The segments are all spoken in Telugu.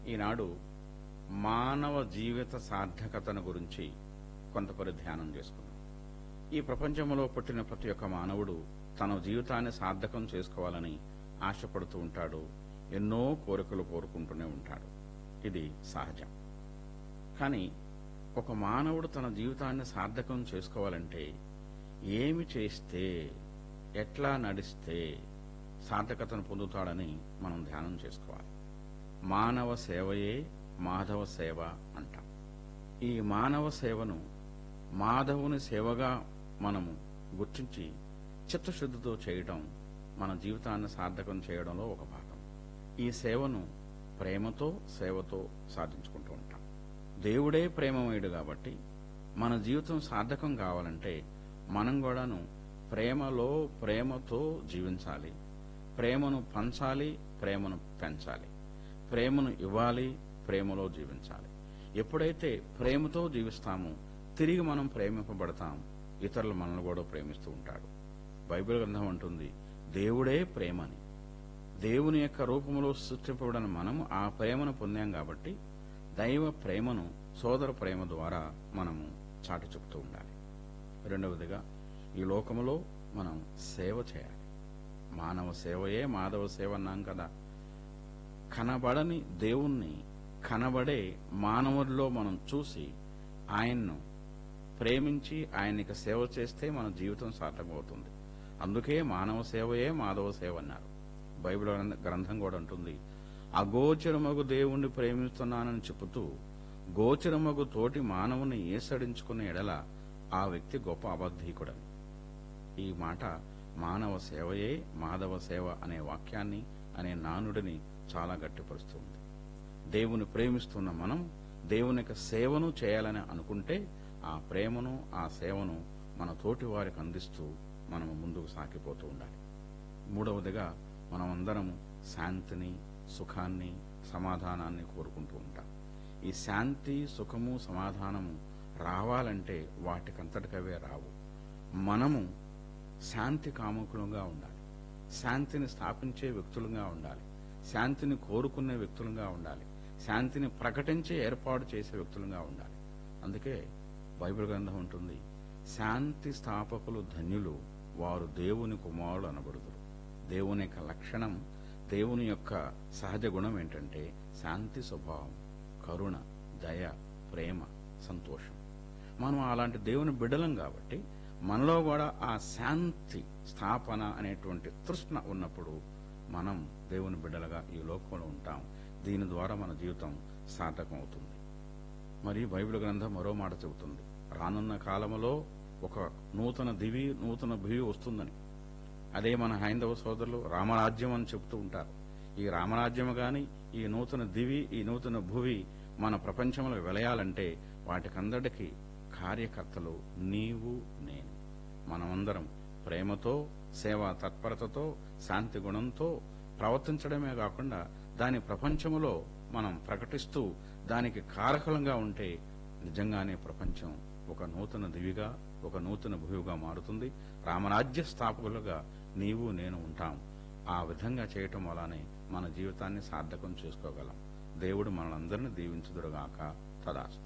ఈనాడు మానవ జీవిత సార్థకతను గురించి కొంత పరిధ్యానం చేసుకున్నాం ఈ ప్రపంచంలో పుట్టిన ప్రతి ఒక్క మానవుడు తన జీవితాన్ని సార్థకం చేసుకోవాలని ఆశపడుతూ ఉంటాడు ఎన్నో కోరికలు కోరుకుంటూనే ఉంటాడు ఇది సహజం కానీ ఒక మానవుడు తన జీవితాన్ని సార్థకం చేసుకోవాలంటే ఏమి చేస్తే ఎట్లా నడిస్తే సార్థకతను పొందుతాడని మనం ధ్యానం చేసుకోవాలి మానవ సేవయే మాధవ సేవ అంటాం ఈ మానవ సేవను మాధవుని సేవగా మనము గుర్తించి చిత్తశుద్ధితో చేయడం మన జీవితాన్ని సార్థకం చేయడంలో ఒక భాగం ఈ సేవను ప్రేమతో సేవతో సాధించుకుంటూ ఉంటాం దేవుడే ప్రేమమయుడు కాబట్టి మన జీవితం సార్థకం కావాలంటే మనం కూడాను ప్రేమలో ప్రేమతో జీవించాలి ప్రేమను పంచాలి ప్రేమను పెంచాలి ప్రేమను ఇవ్వాలి ప్రేమలో జీవించాలి ఎప్పుడైతే ప్రేమతో జీవిస్తామో తిరిగి మనం ప్రేమింపబడతాం ఇతరులు మనల్ని కూడా ప్రేమిస్తూ ఉంటాడు బైబిల్ గ్రంథం అంటుంది దేవుడే ప్రేమని దేవుని యొక్క రూపంలో సృష్టింపబడిన మనము ఆ ప్రేమను పొందాం కాబట్టి దైవ ప్రేమను సోదర ప్రేమ ద్వారా మనము చాటి చెప్తూ ఉండాలి రెండవదిగా ఈ లోకములో మనం సేవ చేయాలి మానవ సేవయే మాధవ సేవ అన్నాం కదా కనబడని దేవుణ్ణి కనబడే మానవుడిలో మనం చూసి ఆయన్ను ప్రేమించి ఆయనకి సేవ చేస్తే మన జీవితం సార్థకమవుతుంది అందుకే మానవ సేవయే మాధవ సేవ అన్నారు బైబిల్ గ్రంథ- గ్రంథం కూడా అంటుంది అగోచరమగు దేవుణ్ణి ప్రేమిస్తున్నానని చెబుతూ గోచరమగు తోటి మానవుని ఏసడించుకునే ఎడల ఆ వ్యక్తి గొప్ప అబద్ధీకుడని ఈ మాట మానవ సేవయే మాధవ సేవ అనే వాక్యాన్ని అనే నానుడిని చాలా గట్టిపరుస్తుంది దేవుని ప్రేమిస్తున్న మనం దేవుని యొక్క సేవను చేయాలని అనుకుంటే ఆ ప్రేమను ఆ సేవను మన తోటి వారికి అందిస్తూ మనము ముందుకు సాగిపోతూ ఉండాలి మూడవదిగా మనం అందరము శాంతిని సుఖాన్ని సమాధానాన్ని కోరుకుంటూ ఉంటాం ఈ శాంతి సుఖము సమాధానము రావాలంటే వాటికంతటికవే రావు మనము శాంతి కాముకులుగా ఉండాలి శాంతిని స్థాపించే వ్యక్తులుగా ఉండాలి శాంతిని కోరుకునే వ్యక్తులుగా ఉండాలి శాంతిని ప్రకటించే ఏర్పాటు చేసే వ్యక్తులుగా ఉండాలి అందుకే బైబిల్ గ్రంథం ఉంటుంది శాంతి స్థాపకులు ధన్యులు వారు దేవుని కుమారులు అనబడుదురు దేవుని యొక్క లక్షణం దేవుని యొక్క సహజ గుణం ఏంటంటే శాంతి స్వభావం కరుణ దయ ప్రేమ సంతోషం మనం అలాంటి దేవుని బిడ్డలం కాబట్టి మనలో కూడా ఆ శాంతి స్థాపన అనేటువంటి తృష్ణ ఉన్నప్పుడు మనం దేవుని బిడ్డలుగా ఈ లోకంలో ఉంటాం దీని ద్వారా మన జీవితం సార్థకం అవుతుంది మరి బైబిల్ గ్రంథం మరో మాట చెబుతుంది రానున్న కాలములో ఒక నూతన దివి నూతన భువి వస్తుందని అదే మన హైందవ సోదరులు రామరాజ్యం అని చెబుతూ ఉంటారు ఈ రామరాజ్యం గాని ఈ నూతన దివి ఈ నూతన భువి మన ప్రపంచంలో వెలయాలంటే వాటికందరికీ కార్యకర్తలు నీవు నేను మనమందరం ప్రేమతో సేవా తత్పరతతో శాంతి గుణంతో ప్రవర్తించడమే కాకుండా దాని ప్రపంచంలో మనం ప్రకటిస్తూ దానికి కారకులంగా ఉంటే నిజంగానే ప్రపంచం ఒక నూతన దివిగా ఒక నూతన భూమిగా మారుతుంది రామరాజ్య స్థాపకులుగా నీవు నేను ఉంటాం ఆ విధంగా చేయటం వల్లనే మన జీవితాన్ని సార్థకం చేసుకోగలం దేవుడు మనందరినీ దీవించుదురుగాక తదాస్తు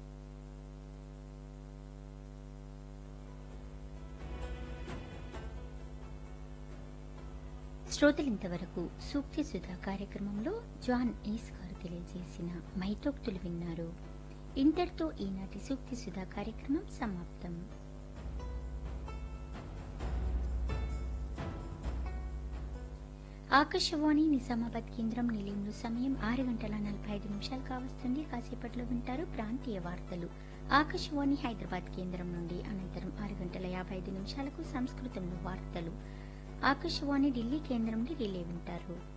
శ్రోతలింతవరకు సూక్తి సుధా కార్యక్రమంలో జాన్ ఈస్ గారు తెలియజేసిన మైతోక్తులు విన్నారు ఇంతటితో ఈనాటి సూక్తి సుధా కార్యక్రమం సమాప్తం ఆకాశవాణి నిజామాబాద్ కేంద్రం నిలయంలో సమయం ఆరు గంటల నలభై ఐదు నిమిషాలు కావస్తుంది కాసేపట్లో వింటారు ప్రాంతీయ వార్తలు ఆకాశవాణి హైదరాబాద్ కేంద్రం నుండి అనంతరం ఆరు గంటల యాభై ఐదు నిమిషాలకు సంస్కృతంలో వార్తలు ఆకాశవాణి ఢిల్లీ కేంద్రం నుండి రిలే వింటారు